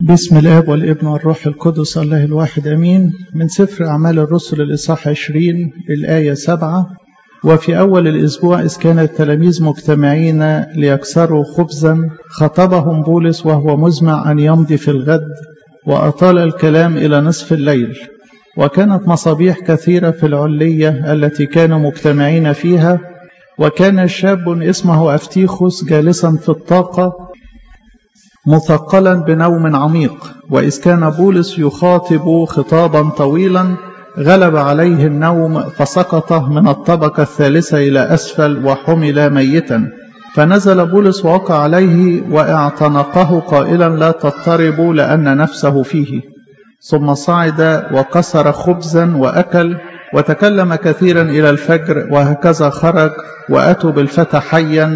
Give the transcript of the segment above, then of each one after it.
بسم الاب والابن والروح القدس الله الواحد امين من سفر اعمال الرسل الاصحاح 20 الايه 7 وفي اول الاسبوع اذ كان التلاميذ مجتمعين ليكسروا خبزا خطبهم بولس وهو مزمع ان يمضي في الغد واطال الكلام الى نصف الليل وكانت مصابيح كثيره في العليه التي كانوا مجتمعين فيها وكان شاب اسمه افتيخوس جالسا في الطاقه مثقلا بنوم عميق واذ كان بولس يخاطب خطابا طويلا غلب عليه النوم فسقط من الطبقه الثالثه الى اسفل وحمل ميتا فنزل بولس ووقع عليه واعتنقه قائلا لا تضطربوا لان نفسه فيه ثم صعد وكسر خبزا واكل وتكلم كثيرا الى الفجر وهكذا خرج واتوا بالفتى حيا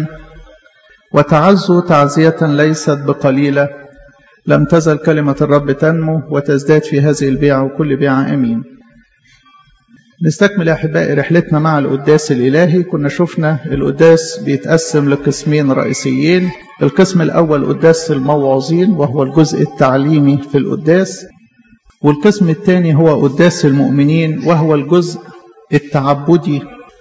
وتعزوا تعزية ليست بقليلة لم تزل كلمة الرب تنمو وتزداد في هذه البيعة وكل بيعة أمين نستكمل يا أحبائي رحلتنا مع القداس الإلهي كنا شفنا القداس بيتقسم لقسمين رئيسيين القسم الأول قداس الموعظين وهو الجزء التعليمي في القداس والقسم الثاني هو قداس المؤمنين وهو الجزء التعبدي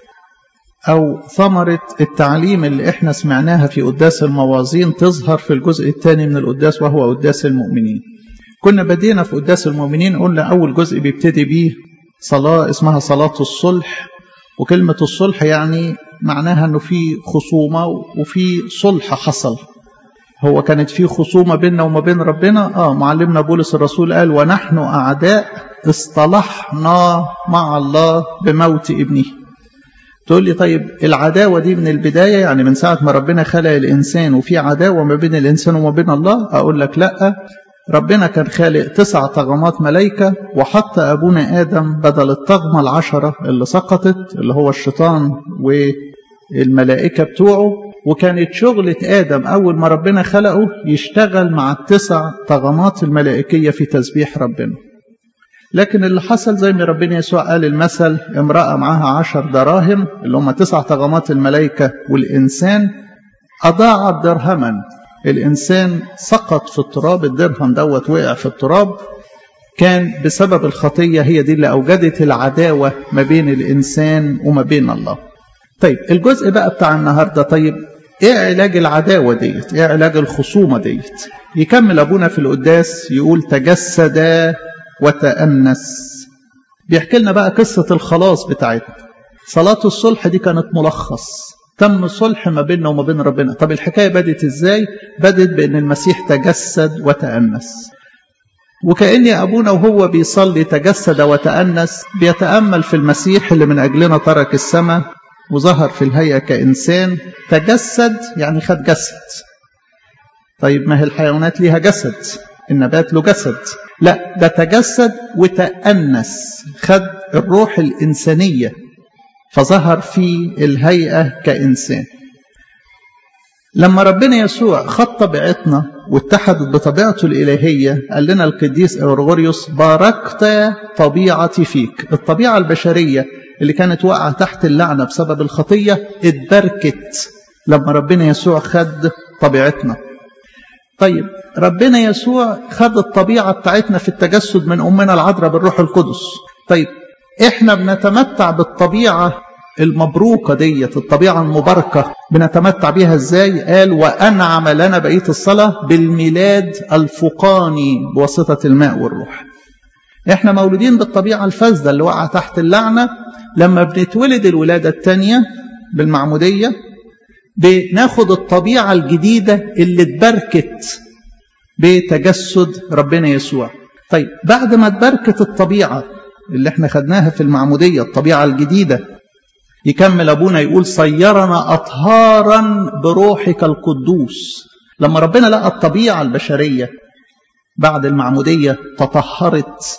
أو ثمرة التعليم اللي احنا سمعناها في قداس الموازين تظهر في الجزء الثاني من القداس وهو قداس المؤمنين كنا بدينا في قداس المؤمنين قلنا أول جزء بيبتدي بيه صلاة اسمها صلاة الصلح وكلمة الصلح يعني معناها أنه في خصومة وفي صلح حصل هو كانت في خصومة بيننا وما بين ربنا آه معلمنا بولس الرسول قال ونحن أعداء اصطلحنا مع الله بموت ابنه تقول لي طيب العداوة دي من البداية يعني من ساعة ما ربنا خلق الإنسان وفي عداوة ما بين الإنسان وما بين الله أقول لك لأ ربنا كان خالق تسع طغمات ملايكة وحط أبونا آدم بدل الطغمة العشرة اللي سقطت اللي هو الشيطان والملائكة بتوعه وكانت شغلة آدم أول ما ربنا خلقه يشتغل مع التسع طغمات الملائكية في تسبيح ربنا لكن اللي حصل زي ما ربنا يسوع قال المثل امرأة معاها عشر دراهم اللي هم تسع طغمات الملائكة والإنسان أضاعت درهما الإنسان سقط في التراب الدرهم دوت وقع في التراب كان بسبب الخطية هي دي اللي أوجدت العداوة ما بين الإنسان وما بين الله طيب الجزء بقى بتاع النهاردة طيب ايه علاج العداوة ديت ايه علاج الخصومة ديت يكمل أبونا في القداس يقول تجسد وتأنس بيحكي لنا بقى قصة الخلاص بتاعتنا صلاة الصلح دي كانت ملخص تم صلح ما بيننا وما بين ربنا طب الحكاية بدت ازاي بدت بأن المسيح تجسد وتأنس وكأن أبونا وهو بيصلي تجسد وتأنس بيتأمل في المسيح اللي من أجلنا ترك السماء وظهر في الهيئة كإنسان تجسد يعني خد جسد طيب ما هي الحيوانات ليها جسد النبات له جسد لا ده تجسد وتأنس خد الروح الإنسانية فظهر في الهيئة كإنسان لما ربنا يسوع خد طبيعتنا واتحدت بطبيعته الإلهية قال لنا القديس أورغوريوس باركت طبيعتي فيك الطبيعة البشرية اللي كانت واقعة تحت اللعنة بسبب الخطية اتبركت لما ربنا يسوع خد طبيعتنا طيب ربنا يسوع خد الطبيعة بتاعتنا في التجسد من أمنا العذراء بالروح القدس طيب احنا بنتمتع بالطبيعة المبروكة ديت الطبيعة المباركة بنتمتع بيها ازاي قال وأنعم لنا بقية الصلاة بالميلاد الفقاني بواسطة الماء والروح احنا مولودين بالطبيعة الفاسدة اللي وقع تحت اللعنة لما بنتولد الولادة الثانية بالمعمودية بناخد الطبيعة الجديدة اللي اتبركت بتجسد ربنا يسوع طيب بعد ما اتبركت الطبيعة اللي احنا خدناها في المعمودية الطبيعة الجديدة يكمل أبونا يقول صيرنا أطهارا بروحك القدوس لما ربنا لقى الطبيعة البشرية بعد المعمودية تطهرت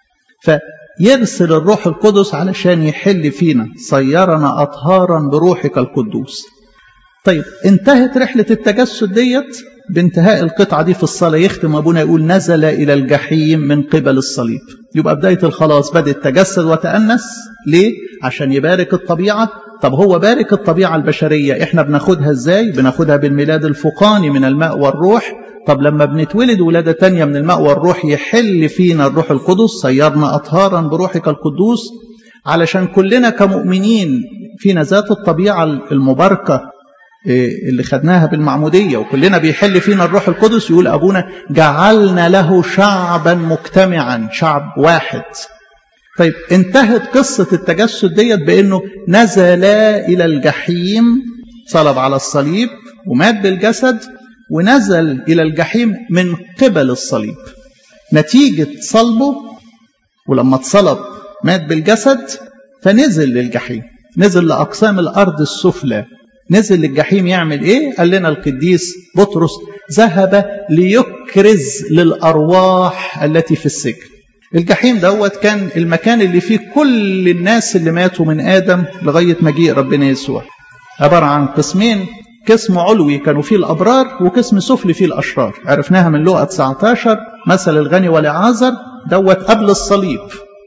فيرسل الروح القدس علشان يحل فينا صيرنا أطهارا بروحك القدوس طيب انتهت رحلة التجسد ديت بانتهاء القطعة دي في الصلاة يختم أبونا يقول نزل إلى الجحيم من قبل الصليب يبقى بداية الخلاص بدأ تجسد وتأنس ليه؟ عشان يبارك الطبيعة طب هو بارك الطبيعة البشرية احنا بناخدها ازاي؟ بناخدها بالميلاد الفقاني من الماء والروح طب لما بنتولد ولادة تانية من الماء والروح يحل فينا الروح القدس صيرنا أطهارا بروحك القدوس علشان كلنا كمؤمنين فينا ذات الطبيعة المباركة اللي خدناها بالمعمودية وكلنا بيحل فينا الروح القدس يقول أبونا جعلنا له شعبا مجتمعا شعب واحد طيب انتهت قصة التجسد ديت بأنه نزل إلى الجحيم صلب على الصليب ومات بالجسد ونزل إلى الجحيم من قبل الصليب نتيجة صلبه ولما اتصلب مات بالجسد فنزل للجحيم نزل لأقسام الأرض السفلى نزل للجحيم يعمل ايه قال لنا القديس بطرس ذهب ليكرز للأرواح التي في السجن الجحيم دوت كان المكان اللي فيه كل الناس اللي ماتوا من آدم لغاية مجيء ربنا يسوع عبارة عن قسمين قسم علوي كانوا فيه الأبرار وقسم سفلي فيه الأشرار عرفناها من لقى 19 مثل الغني والعازر دوت قبل الصليب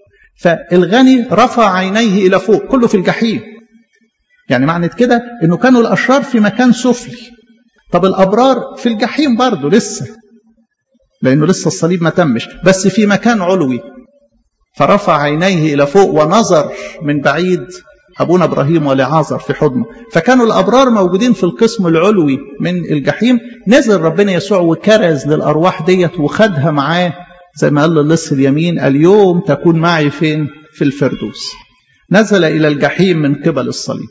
فالغني رفع عينيه إلى فوق كله في الجحيم يعني معنى كده انه كانوا الاشرار في مكان سفلي طب الابرار في الجحيم برضه لسه لانه لسه الصليب ما تمش بس في مكان علوي فرفع عينيه الى فوق ونظر من بعيد ابونا ابراهيم ولعازر في حضنه فكانوا الابرار موجودين في القسم العلوي من الجحيم نزل ربنا يسوع وكرز للارواح ديت وخدها معاه زي ما قال للص اليمين اليوم تكون معي فين في الفردوس نزل الى الجحيم من قبل الصليب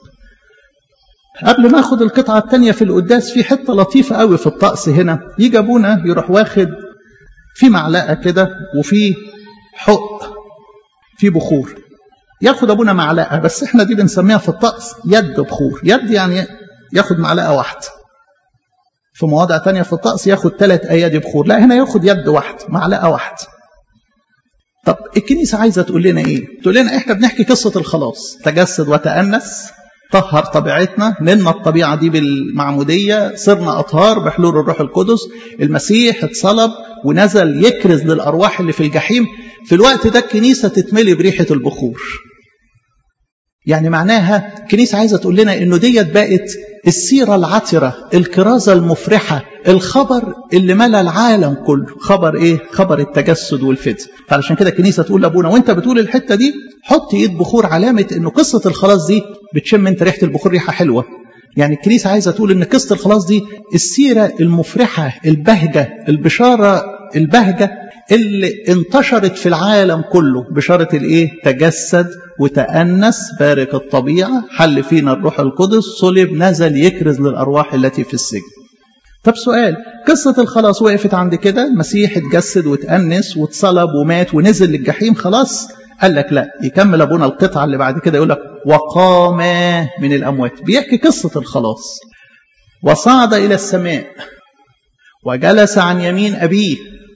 قبل ما اخد القطعة الثانية في القداس في حتة لطيفة قوي في الطقس هنا يجي ابونا يروح واخد في معلقة كده وفي حق في بخور ياخد ابونا معلقة بس احنا دي بنسميها في الطقس يد بخور يد يعني ياخد معلقة واحدة في مواضع تانية في الطقس ياخد ثلاث ايادي بخور لا هنا ياخد يد واحدة معلقة واحدة طب الكنيسة عايزة تقول لنا ايه تقول لنا احنا بنحكي قصة الخلاص تجسد وتأنس طهر طبيعتنا نلنا الطبيعة دي بالمعمودية صرنا أطهار بحلول الروح القدس المسيح اتصلب ونزل يكرز للأرواح اللي في الجحيم في الوقت ده الكنيسة تتملي بريحة البخور يعني معناها الكنيسة عايزة تقول لنا انه ديت بقت السيرة العطرة الكرازة المفرحة الخبر اللي ملا العالم كله خبر ايه خبر التجسد والفداء فعلشان كده الكنيسة تقول لابونا وانت بتقول الحتة دي حط ايد بخور علامة انه قصة الخلاص دي بتشم انت ريحة البخور ريحة حلوة يعني الكنيسة عايزة تقول ان قصة الخلاص دي السيرة المفرحة البهجة البشارة البهجة اللي انتشرت في العالم كله بشارة الايه تجسد وتأنس بارك الطبيعة حل فينا الروح القدس صلب نزل يكرز للأرواح التي في السجن طب سؤال قصة الخلاص وقفت عند كده المسيح اتجسد وتأنس واتصلب ومات ونزل للجحيم خلاص قال لك لا يكمل ابونا القطعة اللي بعد كده يقول لك وقام من الأموات بيحكي قصة الخلاص وصعد إلى السماء وجلس عن يمين أبيه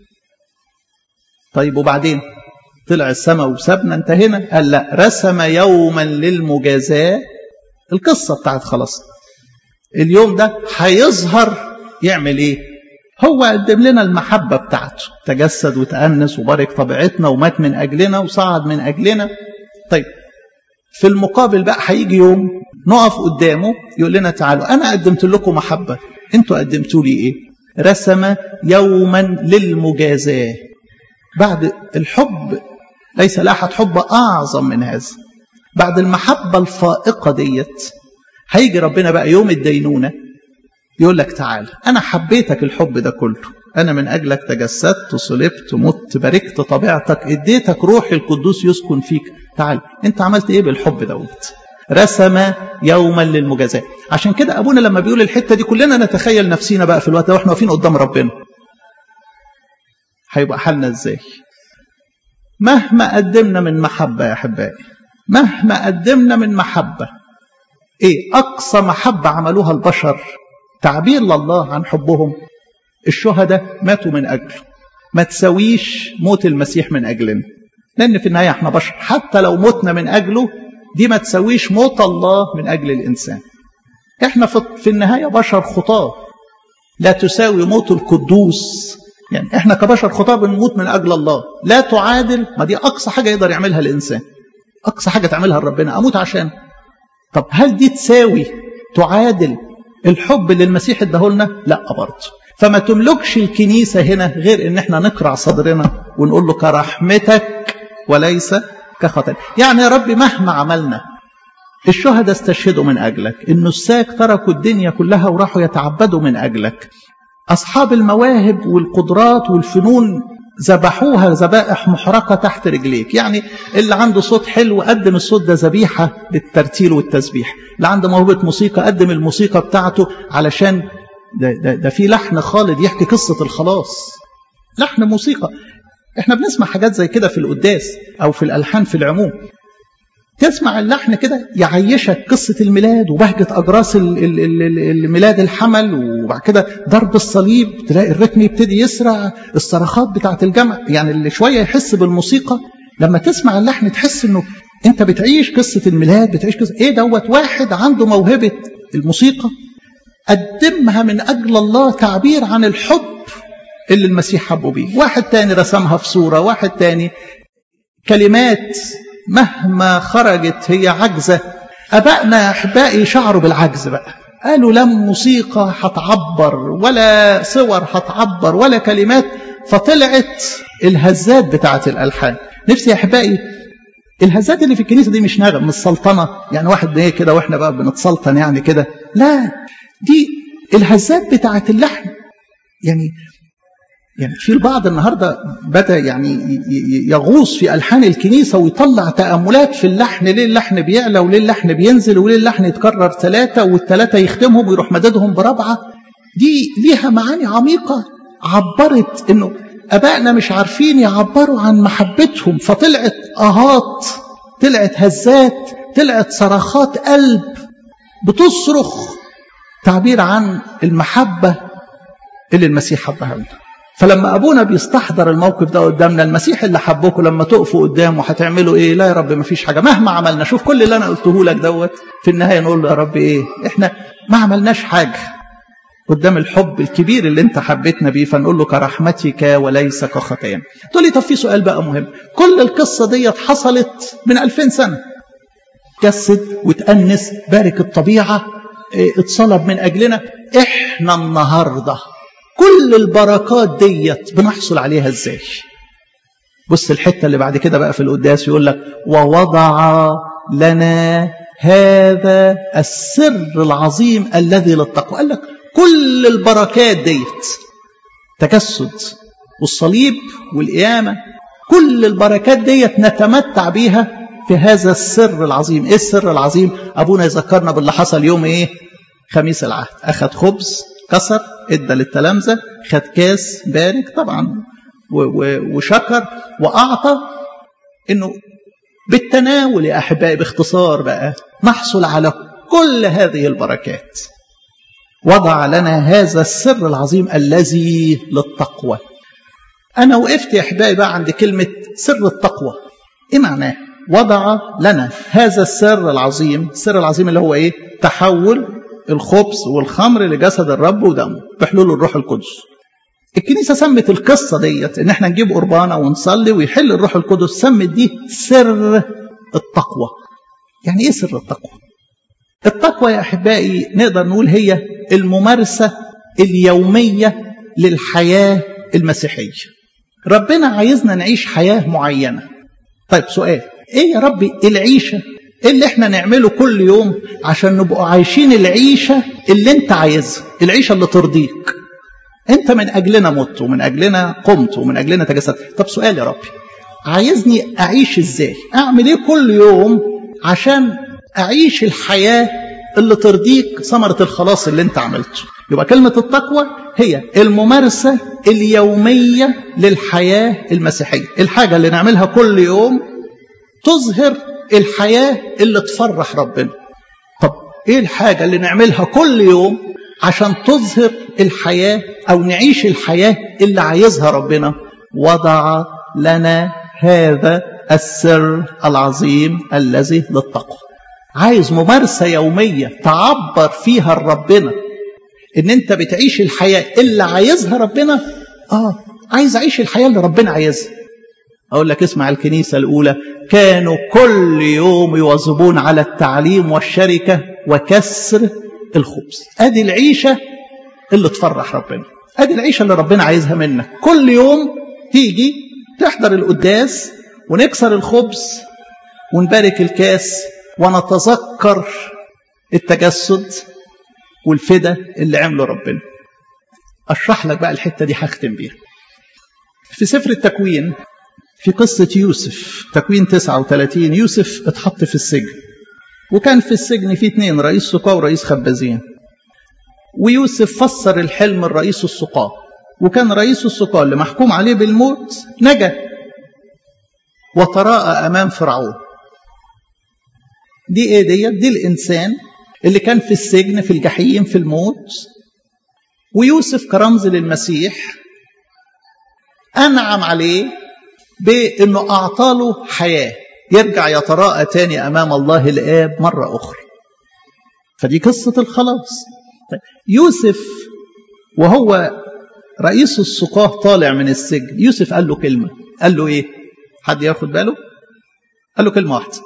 طيب وبعدين طلع السماء وسابنا انتهينا قال لا رسم يوما للمجازاة القصة بتاعت خلاص اليوم ده هيظهر يعمل ايه هو قدم لنا المحبة بتاعته تجسد وتأنس وبارك طبيعتنا ومات من أجلنا وصعد من أجلنا طيب في المقابل بقى هيجي يوم نقف قدامه يقول لنا تعالوا أنا قدمت لكم محبة انتوا قدمتوا لي ايه رسم يوما للمجازاه بعد الحب ليس لاحد حب أعظم من هذا بعد المحبة الفائقة ديت هيجي ربنا بقى يوم الدينونة يقول لك تعال أنا حبيتك الحب ده كله أنا من أجلك تجسدت صلبت مت باركت طبيعتك اديتك روحي القدوس يسكن فيك تعال أنت عملت إيه بالحب دوت رسم يوما للمجازاة عشان كده أبونا لما بيقول الحتة دي كلنا نتخيل نفسينا بقى في الوقت ده واحنا واقفين قدام ربنا هيبقى حالنا ازاي مهما قدمنا من محبة يا أحبائي مهما قدمنا من محبة ايه أقصى محبة عملوها البشر تعبير لله عن حبهم الشهداء ماتوا من أجله ما تسويش موت المسيح من أجلنا لأن في النهاية احنا بشر حتى لو متنا من أجله دي ما تسويش موت الله من أجل الإنسان احنا في النهاية بشر خطاة لا تساوي موت القدوس يعني احنا كبشر خطاب بنموت من اجل الله لا تعادل ما دي اقصى حاجه يقدر يعملها الانسان اقصى حاجه تعملها لربنا اموت عشان طب هل دي تساوي تعادل الحب اللي المسيح اداه لنا لا برضه فما تملكش الكنيسة هنا غير ان احنا نقرع صدرنا ونقول له كرحمتك وليس كخطأ يعني يا رب مهما عملنا الشهداء استشهدوا من أجلك النساك تركوا الدنيا كلها وراحوا يتعبدوا من أجلك أصحاب المواهب والقدرات والفنون ذبحوها ذبائح محرقة تحت رجليك يعني اللي عنده صوت حلو قدم الصوت ده ذبيحة للترتيل والتسبيح اللي عنده موهبة موسيقى قدم الموسيقى بتاعته علشان ده, ده, ده في لحن خالد يحكي قصة الخلاص لحن موسيقى احنا بنسمع حاجات زي كده في القداس او في الالحان في العموم تسمع اللحن كده يعيشك قصة الميلاد وبهجة أجراس الميلاد الحمل وبعد كده ضرب الصليب تلاقي الرتم يبتدي يسرع الصرخات بتاعة الجمع يعني اللي شوية يحس بالموسيقى لما تسمع اللحن تحس انه انت بتعيش قصة الميلاد بتعيش قصة ايه دوت واحد عنده موهبة الموسيقى قدمها من أجل الله تعبير عن الحب اللي المسيح حبه بيه واحد تاني رسمها في صورة واحد تاني كلمات مهما خرجت هي عجزة أبائنا يا أحبائي شعروا بالعجز بقى قالوا لا موسيقى هتعبر ولا صور هتعبر ولا كلمات فطلعت الهزات بتاعت الألحان نفسي يا أحبائي الهزات اللي في الكنيسة دي مش نغم مش سلطنة يعني واحد ايه كده واحنا بقى بنتسلطن يعني كده لا دي الهزات بتاعت اللحن يعني يعني في البعض النهارده بدا يعني يغوص في الحان الكنيسه ويطلع تاملات في اللحن ليه اللحن بيعلى وليه اللحن بينزل وليه اللحن يتكرر ثلاثه والثلاثه يختمهم ويروح مددهم برابعه دي ليها معاني عميقه عبرت انه ابائنا مش عارفين يعبروا عن محبتهم فطلعت اهات طلعت هزات طلعت صرخات قلب بتصرخ تعبير عن المحبه اللي المسيح حبها لنا فلما ابونا بيستحضر الموقف ده قدامنا المسيح اللي حبكم لما تقفوا قدامه هتعملوا ايه لا يا رب ما فيش حاجه مهما عملنا شوف كل اللي انا قلته لك دوت في النهايه نقول له يا رب ايه احنا ما عملناش حاجه قدام الحب الكبير اللي انت حبيتنا بيه فنقول له كرحمتك وليس كخطايانا تقول لي طب في سؤال بقى مهم كل القصه ديت حصلت من 2000 سنه جسد وتأنس بارك الطبيعه اه اتصلب من اجلنا احنا النهارده كل البركات ديت بنحصل عليها ازاي بص الحتة اللي بعد كده بقى في القداس يقول لك ووضع لنا هذا السر العظيم الذي للتقوى قال لك كل البركات ديت تجسد والصليب والقيامة كل البركات ديت نتمتع بيها في هذا السر العظيم ايه السر العظيم ابونا يذكرنا باللي حصل يوم ايه خميس العهد اخذ خبز كسر ادى للتلامذه خد كاس بارك طبعا وشكر واعطى انه بالتناول يا احبائي باختصار بقى نحصل على كل هذه البركات وضع لنا هذا السر العظيم الذي للتقوى انا وقفت يا احبائي بقى عند كلمه سر التقوى ايه معناه وضع لنا هذا السر العظيم السر العظيم اللي هو ايه تحول الخبز والخمر لجسد الرب ودمه بحلول الروح القدس الكنيسه سمت القصه ديت ان احنا نجيب قربانه ونصلي ويحل الروح القدس سمت دي سر التقوى يعني ايه سر التقوى التقوى يا احبائي نقدر نقول هي الممارسه اليوميه للحياه المسيحيه ربنا عايزنا نعيش حياه معينه طيب سؤال ايه يا ربي العيشه ايه اللي احنا نعمله كل يوم عشان نبقوا عايشين العيشة اللي انت عايزها العيشة اللي ترضيك انت من اجلنا مت ومن اجلنا قمت ومن اجلنا تجسدت طب سؤال يا ربي عايزني اعيش ازاي اعمل ايه كل يوم عشان اعيش الحياة اللي ترضيك ثمرة الخلاص اللي انت عملته يبقى كلمة التقوى هي الممارسة اليومية للحياة المسيحية الحاجة اللي نعملها كل يوم تظهر الحياة اللي تفرح ربنا طب ايه الحاجة اللي نعملها كل يوم عشان تظهر الحياة او نعيش الحياة اللي عايزها ربنا وضع لنا هذا السر العظيم الذي للتقوى عايز ممارسة يومية تعبر فيها لربنا ان انت بتعيش الحياة اللي عايزها ربنا اه عايز اعيش الحياة اللي ربنا عايزها أقول لك اسمع الكنيسة الأولى كانوا كل يوم يواظبون على التعليم والشركة وكسر الخبز أدي العيشة اللي تفرح ربنا ادي العيشه اللي ربنا عايزها منك كل يوم تيجي تحضر القداس ونكسر الخبز ونبارك الكاس ونتذكر التجسد والفدا اللي عمله ربنا اشرح لك بقى الحته دي هختم بيها في سفر التكوين في قصة يوسف تكوين 39 يوسف اتحط في السجن وكان في السجن في اثنين رئيس سقاة ورئيس خبازين ويوسف فسر الحلم الرئيس السقاة وكان رئيس السقاة اللي محكوم عليه بالموت نجا وتراءى أمام فرعون دي ايه ديت دي الإنسان اللي كان في السجن في الجحيم في الموت ويوسف كرمز للمسيح أنعم عليه بأنه أعطاله حياة يرجع يتراءى تاني أمام الله الآب مرة أخرى فدي قصة الخلاص يوسف وهو رئيس السقاه طالع من السجن يوسف قال له كلمة قال له إيه حد ياخد باله قال له كلمة واحدة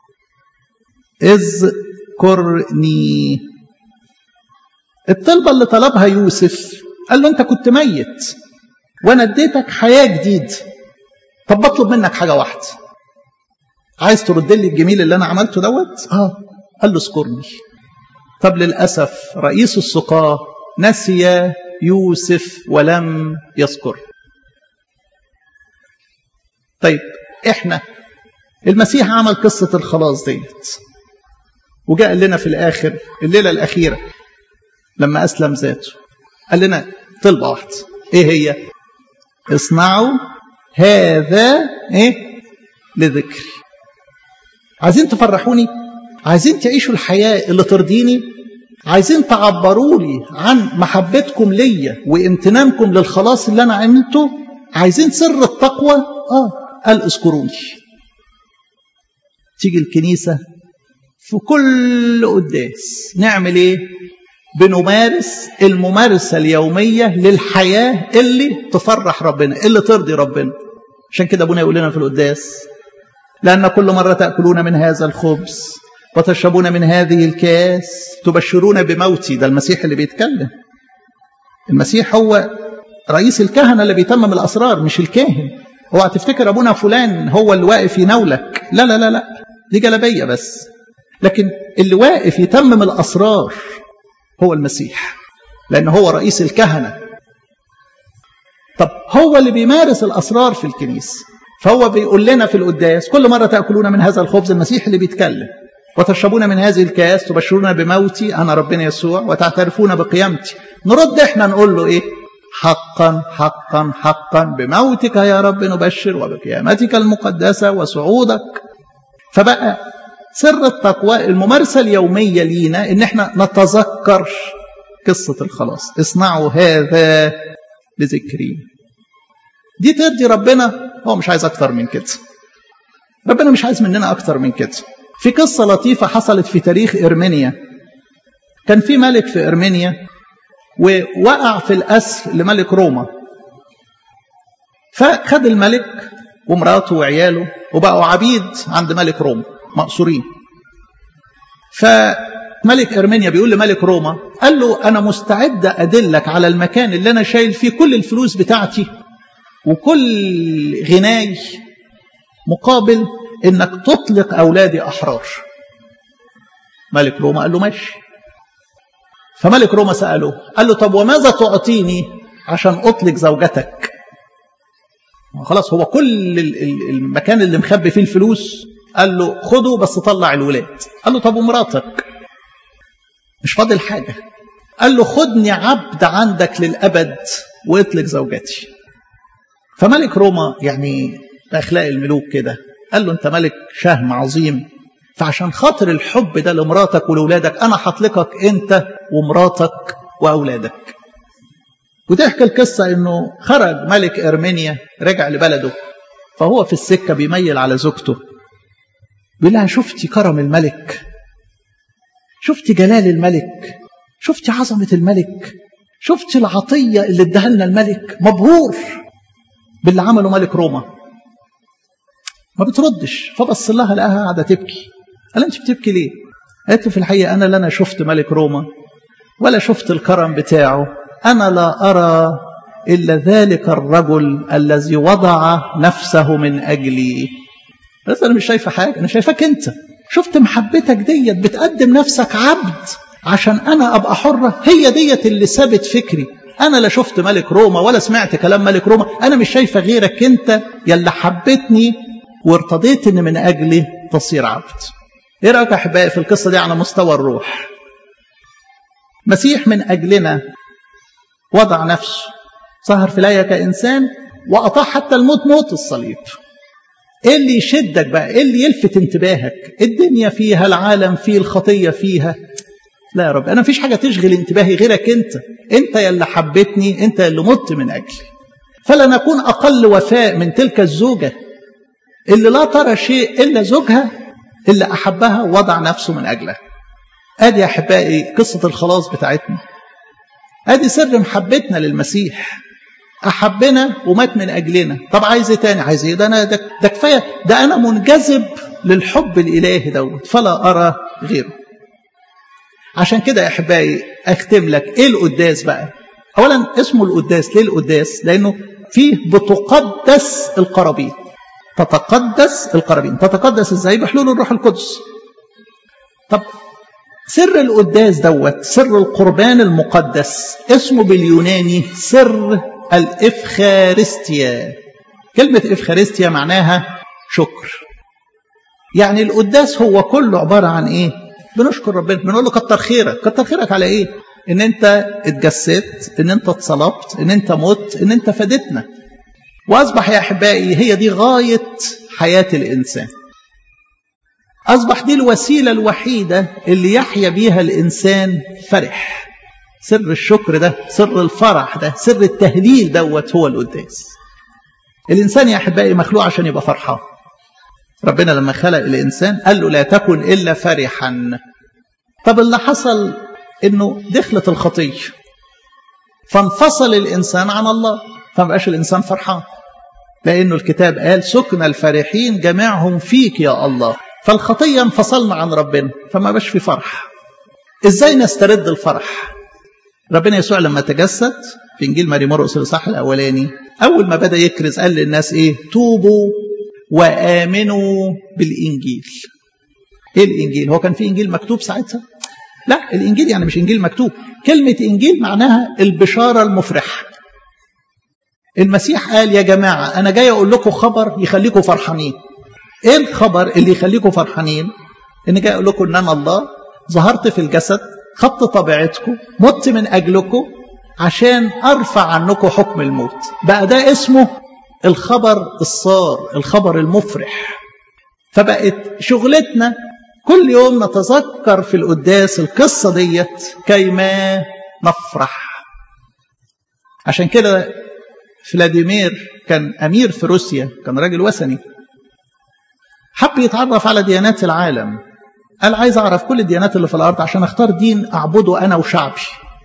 اذكرني الطلبة اللي طلبها يوسف قال له أنت كنت ميت وأنا اديتك حياة جديدة طب بطلب منك حاجة واحدة عايز ترد لي الجميل اللي أنا عملته دوت آه قال له اذكرني طب للأسف رئيس السقاة نسي يوسف ولم يذكر طيب احنا المسيح عمل قصة الخلاص ديت وجاء لنا في الآخر الليلة الأخيرة لما أسلم ذاته قال لنا طلبة واحدة إيه هي اصنعوا هذا إيه لذكري عايزين تفرحوني عايزين تعيشوا الحياة اللي ترضيني عايزين تعبروا لي عن محبتكم ليا وامتنانكم للخلاص اللي أنا عملته عايزين سر التقوى آه قال اذكروني تيجي الكنيسة في كل قداس نعمل ايه بنمارس الممارسة اليومية للحياة اللي تفرح ربنا اللي ترضي ربنا عشان كده ابونا يقول لنا في القداس لأن كل مرة تأكلون من هذا الخبز وتشربون من هذه الكاس تبشرون بموتي ده المسيح اللي بيتكلم المسيح هو رئيس الكهنة اللي بيتمم الأسرار مش الكاهن اوعى تفتكر ابونا فلان هو اللي واقف يناولك لا لا لا لا دي جلبيه بس لكن اللي واقف يتمم الاسرار هو المسيح لان هو رئيس الكهنه طب هو اللي بيمارس الاسرار في الكنيسه فهو بيقول لنا في القداس كل مره تاكلون من هذا الخبز المسيح اللي بيتكلم وتشربون من هذه الكاس تبشرون بموتي انا ربنا يسوع وتعترفون بقيامتي نرد احنا نقول له ايه حقا حقا حقا بموتك يا رب نبشر وبقيامتك المقدسة وصعودك فبقى سر التقوى الممارسة اليومية لينا ان احنا نتذكر قصة الخلاص اصنعوا هذا لذكري دي ترضي ربنا هو مش عايز اكتر من كده ربنا مش عايز مننا اكتر من كده في قصة لطيفة حصلت في تاريخ إرمينيا كان في ملك في إرمينيا ووقع في الأسر لملك روما فخد الملك ومراته وعياله وبقوا عبيد عند ملك روما مقصورين فملك إرمينيا بيقول لملك روما قال له أنا مستعد أدلك على المكان اللي أنا شايل فيه كل الفلوس بتاعتي وكل غناي مقابل إنك تطلق أولادي أحرار ملك روما قال له ماشي فملك روما سأله قال له طب وماذا تعطيني عشان أطلق زوجتك خلاص هو كل المكان اللي مخبي فيه الفلوس قال له خده بس طلع الولاد قال له طب ومراتك مش فاضل حاجة قال له خدني عبد عندك للأبد واطلق زوجتي فملك روما يعني بأخلاق الملوك كده قال له أنت ملك شهم عظيم فعشان خاطر الحب ده لمراتك ولولادك أنا هطلقك أنت ومراتك وأولادك وتحكي القصة أنه خرج ملك إرمينيا رجع لبلده فهو في السكة بيميل على زوجته بيقول لها شفتي كرم الملك شفتي جلال الملك شفتي عظمة الملك شفتي العطية اللي اداها لنا الملك مبهور باللي عمله ملك روما ما بتردش فبص لها لقاها قاعدة تبكي قال انت بتبكي ليه قالت له في الحقيقة أنا لا أنا شفت ملك روما ولا شفت الكرم بتاعه أنا لا أرى إلا ذلك الرجل الذي وضع نفسه من أجلي بس أنا مش شايفة حاجة أنا شايفك أنت شفت محبتك ديت بتقدم نفسك عبد عشان أنا أبقى حرة هي ديت اللي ثابت فكري أنا لا شفت ملك روما ولا سمعت كلام ملك روما أنا مش شايفة غيرك أنت يلي حبتني وارتضيت إن من أجلي تصير عبد إيه رأيك يا أحبائي في القصة دي على مستوى الروح مسيح من أجلنا وضع نفسه ظهر في الآية كإنسان وأطاع حتى الموت موت الصليب ايه اللي يشدك بقى ايه اللي يلفت انتباهك الدنيا فيها العالم فيه الخطية فيها لا يا رب انا مفيش حاجة تشغل انتباهي غيرك انت انت يلي حبتني انت يلي مت من اجلي فلا نكون اقل وفاء من تلك الزوجة اللي لا ترى شيء الا زوجها اللي احبها وضع نفسه من اجلها ادي يا احبائي قصة الخلاص بتاعتنا ادي سر محبتنا للمسيح احبنا ومات من اجلنا طب عايز ايه تاني عايز ايه ده انا ده, ده كفايه ده انا منجذب للحب الالهي دوت فلا ارى غيره عشان كده يا احبائي اختم لك ايه القداس بقى اولا اسمه القداس ليه القداس لانه فيه بتقدس القرابين تتقدس القرابين تتقدس ازاي بحلول الروح القدس طب سر القداس دوت سر القربان المقدس اسمه باليوناني سر الإفخارستيا كلمة إفخارستيا معناها شكر يعني القداس هو كله عبارة عن إيه بنشكر ربنا بنقول له كتر خيرك كتر خيرك على إيه إن أنت اتجسدت إن أنت اتصلبت إن أنت مت إن أنت فدتنا وأصبح يا أحبائي هي دي غاية حياة الإنسان أصبح دي الوسيلة الوحيدة اللي يحيا بيها الإنسان فرح سر الشكر ده سر الفرح ده سر التهليل دوت هو القداس الإنسان يا أحبائي مخلوق عشان يبقى فرحان ربنا لما خلق الإنسان قال له لا تكن إلا فرحا طب اللي حصل إنه دخلت الخطية فانفصل الإنسان عن الله فمبقاش الإنسان فرحان لأنه الكتاب قال سكن الفرحين جميعهم فيك يا الله فالخطية انفصلنا عن ربنا فما بقاش في فرح ازاي نسترد الفرح ربنا يسوع لما تجسد في انجيل ماري مرقس الاصحاح الاولاني اول ما بدا يكرز قال للناس ايه توبوا وامنوا بالانجيل ايه الانجيل هو كان في انجيل مكتوب ساعتها لا الانجيل يعني مش انجيل مكتوب كلمه انجيل معناها البشاره المفرحه المسيح قال يا جماعه انا جاي اقول لكم خبر يخليكم فرحانين ايه الخبر اللي يخليكم فرحانين ان جاي اقول لكم ان انا الله ظهرت في الجسد خدت طبيعتكم مت من اجلكم عشان ارفع عنكم حكم الموت بقى ده اسمه الخبر الصار الخبر المفرح فبقت شغلتنا كل يوم نتذكر في القداس القصة ديت كيما نفرح عشان كده فلاديمير كان أمير في روسيا كان راجل وثني حب يتعرف على ديانات العالم قال عايز أعرف كل الديانات اللي في الأرض عشان أختار دين أعبده أنا وشعبي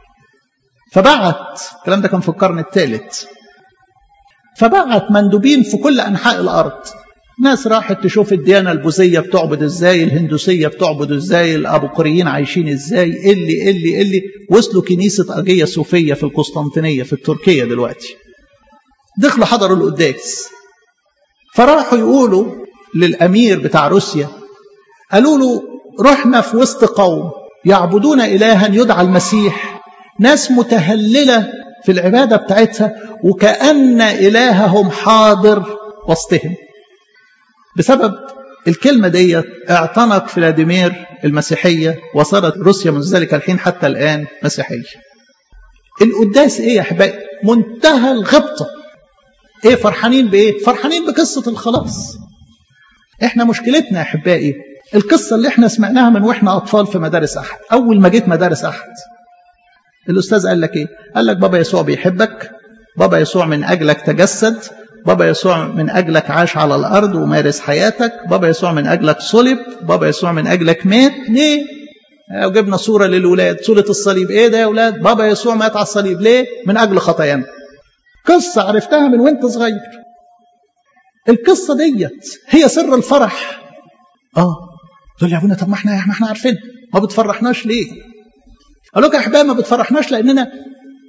فبعت الكلام ده كان في القرن الثالث فبعت مندوبين في كل أنحاء الأرض ناس راحت تشوف الديانة البوذية بتعبد ازاي الهندوسية بتعبد ازاي الأبوقريين عايشين ازاي اللي اللي اللي وصلوا كنيسة أجية صوفية في القسطنطينية في التركية دلوقتي دخلوا حضروا القداس فراحوا يقولوا للأمير بتاع روسيا قالوا له رحنا في وسط قوم يعبدون إلها يدعى المسيح ناس متهللة في العبادة بتاعتها وكأن إلههم حاضر وسطهم بسبب الكلمة دي اعتنق فلاديمير المسيحية وصارت روسيا منذ ذلك الحين حتى الآن مسيحية القداس ايه يا احبائي منتهى الغبطة ايه فرحانين بايه فرحانين بقصة الخلاص احنا مشكلتنا يا احبائي القصة اللي احنا سمعناها من واحنا اطفال في مدارس احد اول ما جيت مدارس احد الاستاذ قال لك ايه قال لك بابا يسوع بيحبك بابا يسوع من اجلك تجسد بابا يسوع من أجلك عاش على الأرض ومارس حياتك بابا يسوع من أجلك صلب بابا يسوع من أجلك مات ليه وجبنا صورة للولاد صورة الصليب إيه ده يا أولاد بابا يسوع مات على الصليب ليه من أجل خطايانا قصة عرفتها من وانت صغير القصة ديت هي سر الفرح اه تقول يا ابونا طب ما احنا ما احنا عارفين ما بتفرحناش ليه اقول لك يا احبابي ما بتفرحناش لاننا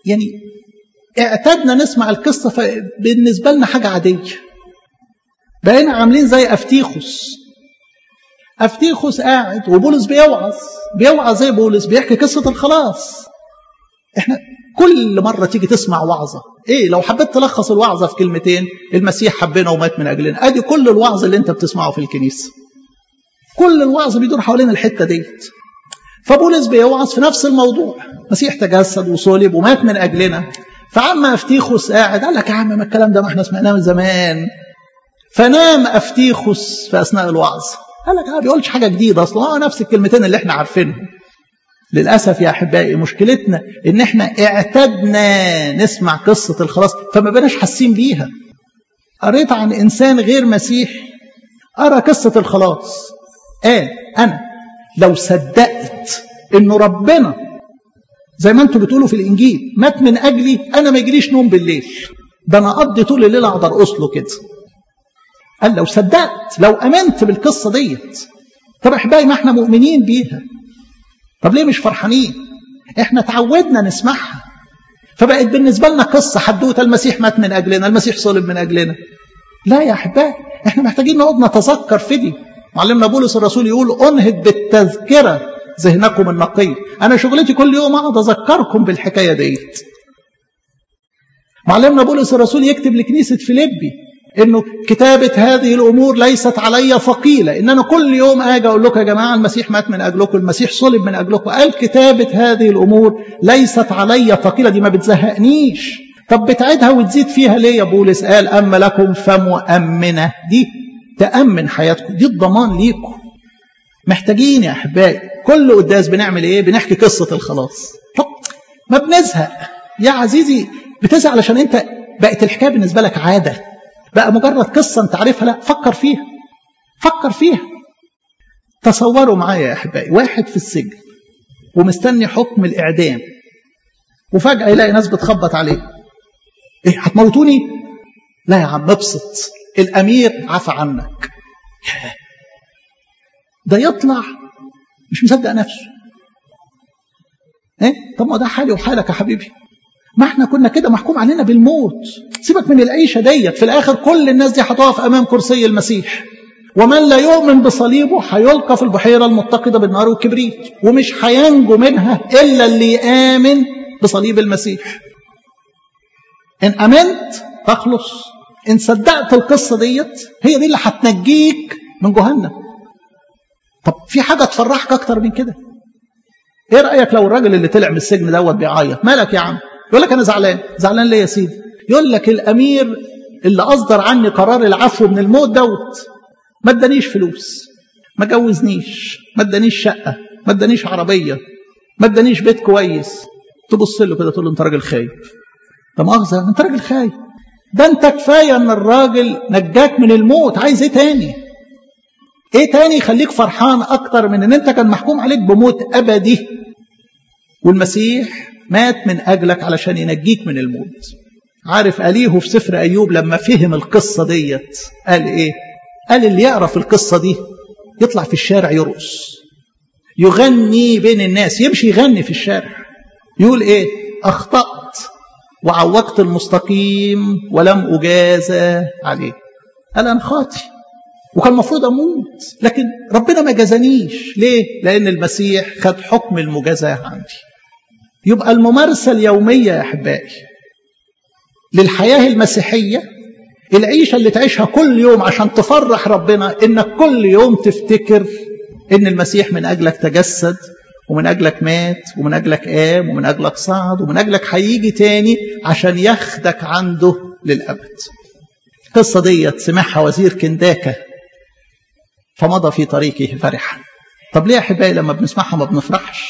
يعني اعتدنا نسمع القصة فبالنسبة لنا حاجة عادية بقينا عاملين زي أفتيخوس أفتيخوس قاعد وبولس بيوعظ بيوعظ زي بولس بيحكي قصة الخلاص احنا كل مرة تيجي تسمع وعظة ايه لو حبيت تلخص الوعظة في كلمتين المسيح حبنا ومات من أجلنا ادي كل الوعظ اللي انت بتسمعه في الكنيسة كل الوعظ بيدور حوالين الحتة ديت فبولس بيوعظ في نفس الموضوع المسيح تجسد وصلب ومات من أجلنا فعم أفتيخوس قاعد قال لك يا عم ما الكلام ده ما احنا سمعناه من زمان فنام أفتيخوس في أثناء الوعظ قال لك ما بيقولش حاجة جديدة أصلا هو نفس الكلمتين اللي احنا عارفينهم للأسف يا أحبائي مشكلتنا إن إحنا اعتدنا نسمع قصة الخلاص فما بقناش حاسين بيها قريت عن إنسان غير مسيحي قرأ قصة الخلاص قال أنا لو صدقت إنه ربنا زي ما أنتم بتقولوا في الإنجيل مات من أجلي أنا ما يجريش نوم بالليل ده أنا أقضي طول الليل أقعد أرقص له كده قال لو صدقت لو امنت بالقصه ديت طب احبائي ما احنا مؤمنين بيها طب ليه مش فرحانين احنا تعودنا نسمعها فبقت بالنسبه لنا قصه حدوته المسيح مات من اجلنا المسيح صلب من اجلنا لا يا احبائي احنا محتاجين نقعد نتذكر في دي معلمنا بولس الرسول يقول انهض بالتذكره ذهنكم النقي انا شغلتي كل يوم اقعد اذكركم بالحكايه ديت معلمنا بولس الرسول يكتب لكنيسه فيليبي انه كتابة هذه الامور ليست علي ثقيلة ان انا كل يوم اجي اقول لكم يا جماعة المسيح مات من اجلكم المسيح صلب من اجلكم قال كتابة هذه الامور ليست علي ثقيلة دي ما بتزهقنيش طب بتعيدها وتزيد فيها ليه يا بولس قال اما لكم فمؤمنة دي تأمن حياتكم دي الضمان ليكم محتاجين يا احبائي كل قداس بنعمل ايه بنحكي قصة الخلاص طب ما بنزهق يا عزيزي بتزهق علشان انت بقت الحكاية بالنسبة لك عادة بقى مجرد قصة انت عارفها لا فكر فيها فكر فيها تصوروا معايا يا احبائي واحد في السجن ومستني حكم الاعدام وفجأة يلاقي ناس بتخبط عليه ايه هتموتوني لا يا عم ابسط الامير عفى عنك ده يطلع مش مصدق نفسه ايه طب ما ده حالي وحالك يا حبيبي ما احنا كنا كده محكوم علينا بالموت سيبك من العيشه ديت في الاخر كل الناس دي هتقف امام كرسي المسيح ومن لا يؤمن بصليبه هيلقى في البحيره المتقده بالنار والكبريت ومش هينجو منها الا اللي يامن بصليب المسيح ان امنت تخلص ان صدقت القصه ديت هي دي اللي هتنجيك من جهنم طب في حاجه تفرحك اكتر من كده ايه رايك لو الراجل اللي طلع من السجن دوت بيعيط مالك يا عم يقول لك انا زعلان زعلان ليه يا سيدي يقول لك الامير اللي اصدر عني قرار العفو من الموت دوت ما ادانيش فلوس ما جوزنيش ما ادانيش شقه ما ادانيش عربيه ما ادانيش بيت كويس تبص له كده تقول له انت راجل خايب ده مؤاخذه انت راجل خايب ده انت كفايه ان الراجل نجاك من الموت عايز ايه تاني ايه تاني يخليك فرحان اكتر من ان انت كان محكوم عليك بموت ابدي والمسيح مات من أجلك علشان ينجيك من الموت عارف أليه في سفر أيوب لما فهم القصة ديت قال إيه قال اللي يعرف القصة دي يطلع في الشارع يرقص يغني بين الناس يمشي يغني في الشارع يقول إيه أخطأت وعوقت المستقيم ولم أجازى عليه قال أنا خاطي وكان المفروض أموت لكن ربنا ما جازانيش ليه لأن المسيح خد حكم المجازاة عندي يبقى الممارسة اليومية يا أحبائي للحياة المسيحية العيشة اللي تعيشها كل يوم عشان تفرح ربنا إنك كل يوم تفتكر إن المسيح من أجلك تجسد ومن أجلك مات ومن أجلك قام ومن أجلك صعد ومن أجلك هيجي تاني عشان ياخدك عنده للأبد القصة ديت سمعها وزير كنداكة فمضى في طريقه فرحا طب ليه يا أحبائي لما بنسمعها ما بنفرحش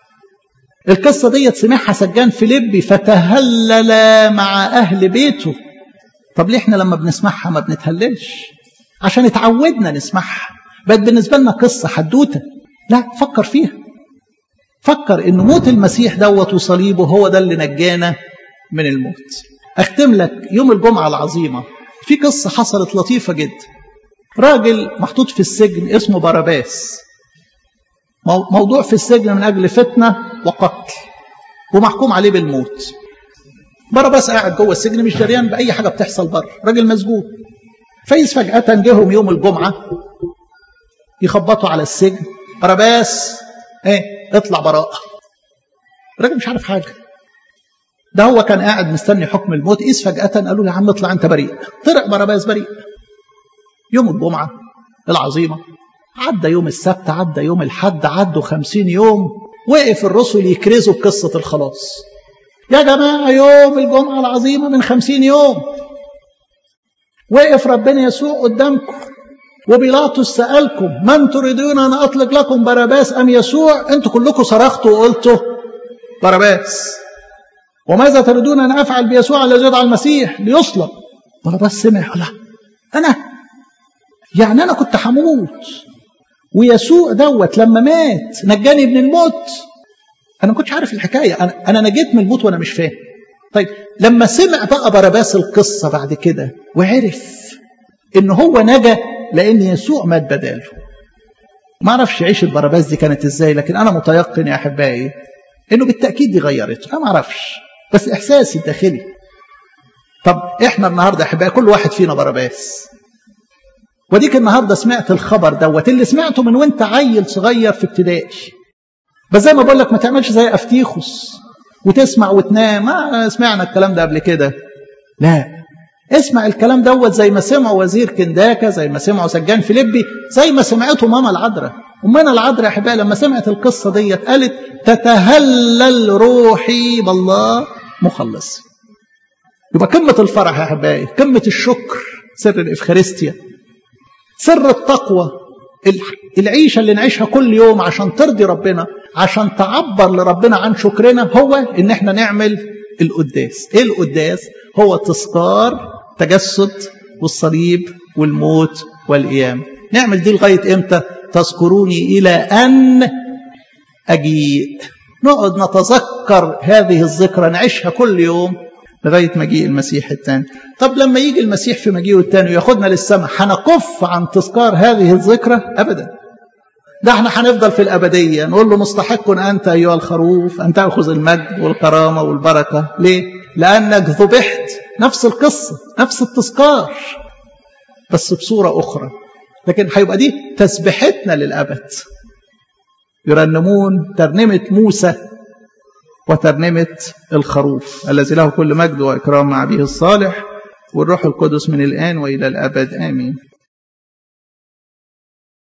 القصة ديت سمعها سجان فيليبي فتهلل مع أهل بيته طب ليه احنا لما بنسمعها ما بنتهللش عشان اتعودنا نسمعها بقت بالنسبة لنا قصة حدوتة لا فكر فيها فكر ان موت المسيح دوت وصليبه هو ده اللي نجانا من الموت اختم لك يوم الجمعة العظيمة في قصة حصلت لطيفة جدا راجل محطوط في السجن اسمه باراباس موضوع في السجن من أجل فتنة وقتل ومحكوم عليه بالموت بس قاعد جوه السجن مش دريان باي حاجه بتحصل بره راجل مسجون فايز فجاه جهم يوم الجمعه يخبطوا على السجن بس ايه اطلع براءه الراجل مش عارف حاجه ده هو كان قاعد مستني حكم الموت إذ فجأة قالوا له يا عم اطلع أنت بريء طلع باراباس بريء يوم الجمعة العظيمة عدى يوم السبت عدى يوم الحد عدوا خمسين يوم وقف الرسل يكرزوا بقصة الخلاص يا جماعة يوم الجمعة العظيمة من خمسين يوم وقف ربنا يسوع قدامكم وبيلاطس سألكم من تريدون أن أطلق لكم باراباس أم يسوع أنتوا كلكم صرختوا وقلتوا باراباس وماذا تريدون أن أفعل بيسوع الذي يدعى المسيح ليصلب باراباس سمع لا أنا يعني أنا كنت هموت ويسوع دوت لما مات نجاني من الموت أنا ما كنتش عارف الحكاية أنا, أنا نجيت من الموت وأنا مش فاهم طيب لما سمع بقى باراباس القصة بعد كده وعرف إن هو نجا لأن يسوع مات بداله ما اعرفش عيش البراباس دي كانت ازاي لكن انا متيقن يا احبائي انه بالتاكيد دي غيرته انا ما اعرفش بس احساسي الداخلي طب احنا النهارده احبائي كل واحد فينا باراباس وديك النهارده سمعت الخبر دوت اللي سمعته من وانت عيل صغير في ابتدائي بس زي ما بقول لك ما تعملش زي افتيخس وتسمع وتنام ما سمعنا الكلام ده قبل كده لا اسمع الكلام دوت زي ما سمعوا وزير كنداكا زي ما سمعوا سجان فيليبي زي ما سمعته ماما العذراء امنا العذراء يا احبائي لما سمعت القصه ديت قالت تتهلل روحي بالله مخلص يبقى قمه الفرح يا احبائي قمه الشكر سر الافخارستيا سر التقوى العيشه اللي نعيشها كل يوم عشان ترضي ربنا عشان تعبر لربنا عن شكرنا هو ان احنا نعمل القداس ايه القداس هو تذكار التجسد والصليب والموت والقيام نعمل دي لغايه امتى تذكروني الى ان اجيء نقعد نتذكر هذه الذكرى نعيشها كل يوم لغايه مجيء المسيح الثاني طب لما يجي المسيح في مجيئه الثاني وياخدنا للسماء هنكف عن تذكار هذه الذكرى ابدا ده احنا هنفضل في الابديه نقول له مستحق انت ايها الخروف ان تاخذ المجد والكرامه والبركه ليه لانك ذبحت نفس القصه نفس التذكار بس بصوره اخرى لكن هيبقى دي تسبحتنا للابد يرنمون ترنمه موسى وترنمه الخروف الذي له كل مجد واكرام مع به الصالح والروح القدس من الان والى الابد امين